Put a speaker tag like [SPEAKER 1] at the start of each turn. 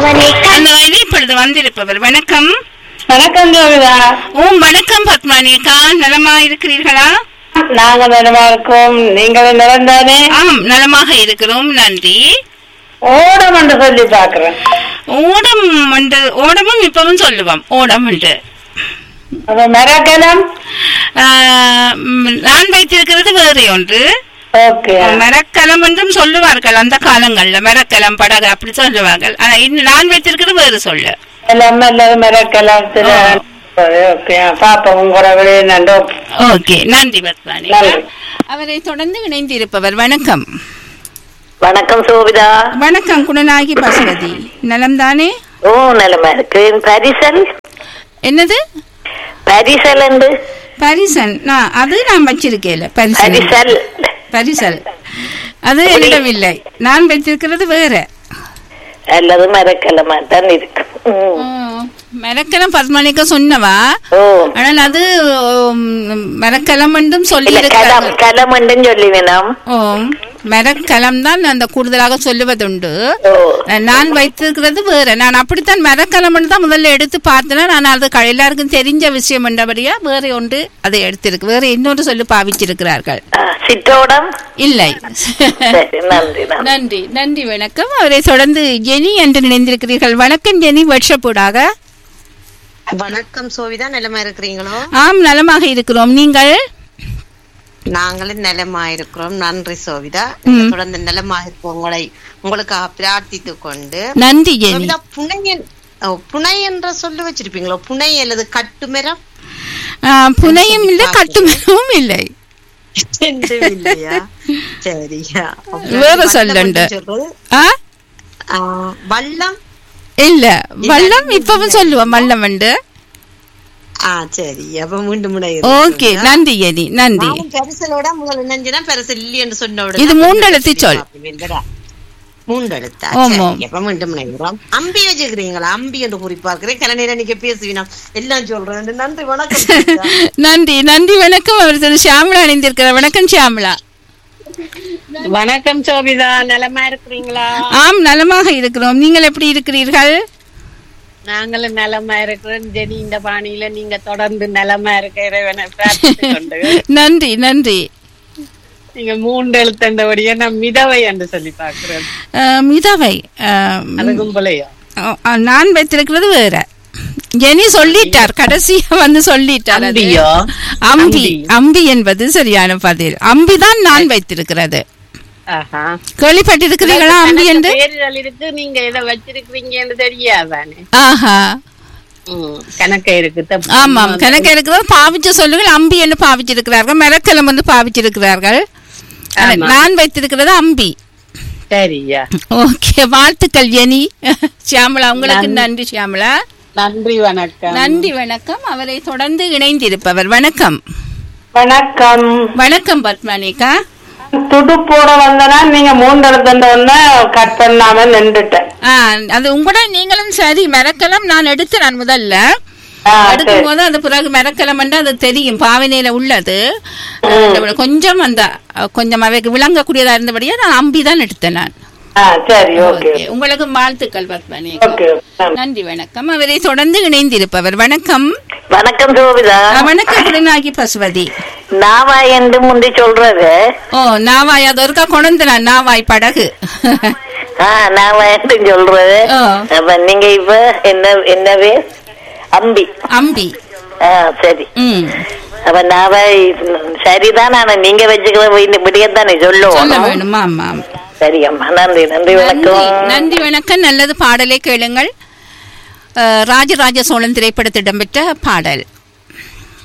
[SPEAKER 1] அவனை
[SPEAKER 2] அந்த வயது இப்பொழுது வந்திருப்பவர் வணக்கம்
[SPEAKER 3] வணக்கம் ஜோதிதா
[SPEAKER 2] ஓம் வணக்கம் பத்மானிகா நலமா இருக்கிறீர்களா
[SPEAKER 3] நாங்க நலமா இருக்கோம் நீங்கள் நிறந்தானே
[SPEAKER 2] ஆம் நலமாக இருக்கிறோம் நன்றி
[SPEAKER 3] ஓடம் என்று சொல்லி பாக்குறேன்
[SPEAKER 2] ஓடம் என்று ஓடமும் இப்பவும் சொல்லுவோம் ஓடம் என்று
[SPEAKER 3] அப்ப மரக்கலம்
[SPEAKER 2] ஆஹ், ம், நான் வைத்திருக்கிறது வேறு ஒன்று
[SPEAKER 3] ஓகே
[SPEAKER 2] மரக்கலம் என்றும் சொல்லுவார்கள் அந்த காலங்கள்ல மரக்கலம் படகு அப்படி சொல்லுவார்கள் ஆனா இன்னும் நான் வைத்திருக்கிறது வேறு சொல்லு
[SPEAKER 3] எல்லாம் அல்லது மரக்கலம் ஓகே பாப்போம் உங்களோட விளைய நன்றி
[SPEAKER 2] ஓகே நன்றி பத்மானி
[SPEAKER 3] நன்றி.
[SPEAKER 2] அவரை தொடர்ந்து இணைந்து இருப்பவர் வணக்கம்
[SPEAKER 1] வணக்கம் சோபிதா
[SPEAKER 2] வணக்கம் குணநாயகி பசுபதி நலம் தானே
[SPEAKER 1] ஓ நலமா இருக்கு பரிசல்
[SPEAKER 2] என்னது
[SPEAKER 1] பரிசல் என்று
[SPEAKER 2] பரிசன் நான் அது நான் வச்சிருக்கேன் பரிசல்
[SPEAKER 1] பரிசல்
[SPEAKER 2] பரிசல் அது என்னிடம் இல்லை நான் வைத்திருக்கிறது வேற
[SPEAKER 1] அல்லது மரக்கலமா தான் இருக்கு ம்.
[SPEAKER 2] மரக்கலம் பத்மனிக்க சொன்னவா
[SPEAKER 1] ஓ
[SPEAKER 2] ஆனால் அது உம், மரக்கலம் என்றும் சொல்லி
[SPEAKER 1] இல்ல கலம் கலம் என்று சொல்லி வேணாம்
[SPEAKER 2] ஓம் மரக்கலம் தான் அந்த கூடுதலாக சொல்லுவதுண்டு
[SPEAKER 1] ஓ
[SPEAKER 2] நான் வைத்திருக்கிறது வேற நான் அப்படித்தான் மரக்கலம் தான் முதல்ல எடுத்து பார்த்தேன்னா நான் அது க- எல்லாருக்கும் தெரிஞ்ச விஷயம் என்றபடியா வேற ஒன்று அதை எடுத்திருக்கு வேற இன்னொரு சொல்லி பாவிச்சிருக்கிறார்கள்
[SPEAKER 1] ஆ, சிற்றோடம்
[SPEAKER 2] இல்லை
[SPEAKER 1] சரி நன்றி நன்றி
[SPEAKER 2] நன்றி நன்றி வணக்கம் அவரை தொடர்ந்து ஜெனி என்று நினைந்திருக்கிறீர்கள் வணக்கம் ஜெனி வருஷப்பூடாக
[SPEAKER 4] வணக்கம் சோவிதா நிலமா இருக்கிறீங்களோ
[SPEAKER 2] ஆம் நலமாக இருக்கிறோம் நீங்கள்
[SPEAKER 4] நாங்களும் நலமா இருக்கிறோம் நன்றி சோவிதா
[SPEAKER 2] ம்.
[SPEAKER 4] தொடர்ந்து நலமா இருப்போம் உங்களை உங்களுக்காக பிரார்த்தித்து கொண்டு
[SPEAKER 2] நன்றி ஜெனி
[SPEAKER 4] சோவிதா புனை என்- ஓ, புனை என்ற சொல்லு வச்சிருப்பீங்களோ புனை அல்லது கட்டுமரம்
[SPEAKER 2] ஆ, புனையும் இல்லை கட்டுமரமும் இல்லை
[SPEAKER 4] ரெண்டும் இல்லையா சரியா
[SPEAKER 2] வேற
[SPEAKER 4] வல்லம்
[SPEAKER 2] சொல்லுண்டு.
[SPEAKER 4] என்று சொல்றது,
[SPEAKER 2] ஆ
[SPEAKER 4] ஆ, வல்லம்
[SPEAKER 2] இல்ல வல்லம் இப்பவும் சொல்லுவோம் வல்லம் வந்து
[SPEAKER 4] ஆ சரி அப்ப மீண்டும் முனை
[SPEAKER 2] ஓகே நன்றி ஜெனி நன்றி
[SPEAKER 4] பெருசலோட முதல்ல நெஞ்சினா பெருசு இல்லை என்று சொன்ன உடனே
[SPEAKER 2] இது மூண்டெழுத்து சொல்.
[SPEAKER 4] மூண்டெழுத்தா
[SPEAKER 2] ஆமா.
[SPEAKER 4] சரி, அப்ப மீண்டும் நினைக்கிறோம் அம்பி வச்சுக்கிறீங்களா அம்பி என்று குறிப்பாக்குறேன் கல நேரம் நீங்க பேசுவீனா எல்லாம் சொல்றேன் நன்றி வணக்கம் சோவிதா.
[SPEAKER 2] நன்றி நன்றி வணக்கம் அவர் திரு ஷியாமலா அணிந்திருக்கிறார் வணக்கம் ஷியாமலா
[SPEAKER 3] வணக்கம் சோபிதா நலமா இருக்கிறீங்களா
[SPEAKER 2] ஆம் நலமாக இருக்கிறோம் நீங்கள் எப்படி இருக்கிறீர்கள்
[SPEAKER 3] நாங்களும் நலமா இருக்கிறோம் ஜெனி இந்த பாணியில நீங்க தொடர்ந்து நலமா இருக்க இறைவனை பிரார்த்தித்துக் கொண்டு
[SPEAKER 2] நன்றி நன்றி
[SPEAKER 3] நீங்க மூன்று எழுத்தண்டபடியே நான் மிதவை என்று சொல்லி பாக்குறேன்
[SPEAKER 2] அஹ், மிதவை அஹ்,
[SPEAKER 3] அது கும்பலையா
[SPEAKER 2] அஹ், நான் வைத்திருக்கிறது வேற ஜெனி சொல்லிட்டார் கடைசியா வந்து சொல்லிட்டார் அது.
[SPEAKER 3] அம்பியோ?
[SPEAKER 2] அம்பி
[SPEAKER 3] அம்பி.
[SPEAKER 2] அம்பி என்பது சரியான பதில் அம்பி தான் நான் வைத்திருக்கிறது
[SPEAKER 3] ஆஹா
[SPEAKER 2] கேள்விப்பட்டிருக்கிறீர்களா அம்பி என்று
[SPEAKER 3] பேர்கள் இருக்கு நீங்க எதை வச்சிருக்கிறீங்கன்னு தெரியாதானே
[SPEAKER 2] ஆஹா
[SPEAKER 3] ம், கணக்கு இருக்கு தப்பு.
[SPEAKER 2] ஆமாம் கணக்கு இருக்கிறது பாவிச்ச சொல்லுங்கள் அம்பி என்று பாவிச்சிருக்கிறார்கள் மரக்கலம் வந்து பாவிச்சிருக்கிறார்கள் ஆனா,
[SPEAKER 3] ஆமா.
[SPEAKER 2] நான் வைத்திருக்கிறது அம்பி
[SPEAKER 3] சரியா
[SPEAKER 2] ஓகே வாழ்த்துக்கள் ஜெனி ஷியாமலா உங்களுக்கு நன்றி ஷியாமலா
[SPEAKER 3] நன்றி வணக்கம்
[SPEAKER 2] நன்றி வணக்கம் அவரை தொடர்ந்து இணைந்திருப்பவர் வணக்கம்
[SPEAKER 3] வணக்கம்
[SPEAKER 2] வணக்கம் பத்மானிகா
[SPEAKER 3] துடுப்போட வந்தனா நீங்க மூன்று எழுத்தண்டோன்னு கட் பண்ணாம நின்றுட்டேன்
[SPEAKER 2] ஆ, அது உங்களோட நீங்களும் சரி மரக்கலம் நான் எடுத்து நான் முதல்ல
[SPEAKER 3] ஆ,
[SPEAKER 2] எடுக்கும் போது அது பிறகு மரக்கலம் அது தெரியும் பாவனையில உள்ளது அஹ், கொஞ்சம் அந்த அஹ், கொஞ்சம் அவைக்கு விளங்கக்கூடியதா இருந்தபடியா நான் அம்பி தான் எடுத்தேன் நான்
[SPEAKER 3] ஆ சரி ஓகே
[SPEAKER 2] ஓகே. உங்களுக்கு வாழ்த்துக்கள் பத்மனி
[SPEAKER 3] ஓகே
[SPEAKER 2] நன்றி வணக்கம் அவரை தொடர்ந்து இணைந்திருப்பவர் வணக்கம்
[SPEAKER 1] வணக்கம் சோபிதா
[SPEAKER 2] அஹ், வணக்கம் குருநாகி பசுவதி
[SPEAKER 1] நாவாய் என்று முந்தி சொல்றது
[SPEAKER 2] ஓ நாவாய் அது ஒருக்கா கொண்டு நான் நாவாய் படகு
[SPEAKER 1] ஆ நாவாய் என்று சொல்றது
[SPEAKER 2] ஆ.
[SPEAKER 1] அப்ப நீங்க இப்ப என்ன என்னவே அம்பி
[SPEAKER 2] அம்பி
[SPEAKER 1] ஆ சரி
[SPEAKER 2] ம்
[SPEAKER 1] அப்ப நாவாய் சரிதான் ஆனா நீங்க வச்சுக்கிற விடியத்தானே
[SPEAKER 2] சொல்ல
[SPEAKER 1] சொல்லுவோம்
[SPEAKER 2] வேணுமா ஆமா
[SPEAKER 1] சரி அம்மா நன்றி நன்றி
[SPEAKER 2] நன்றி
[SPEAKER 1] வணக்கம்
[SPEAKER 2] நன்றி வணக்கம் நல்லது பாடலை கேளுங்கள் அஹ், ராஜராஜ சோழன் திரைப்படத்தில் இடம்பெற்ற பாடல்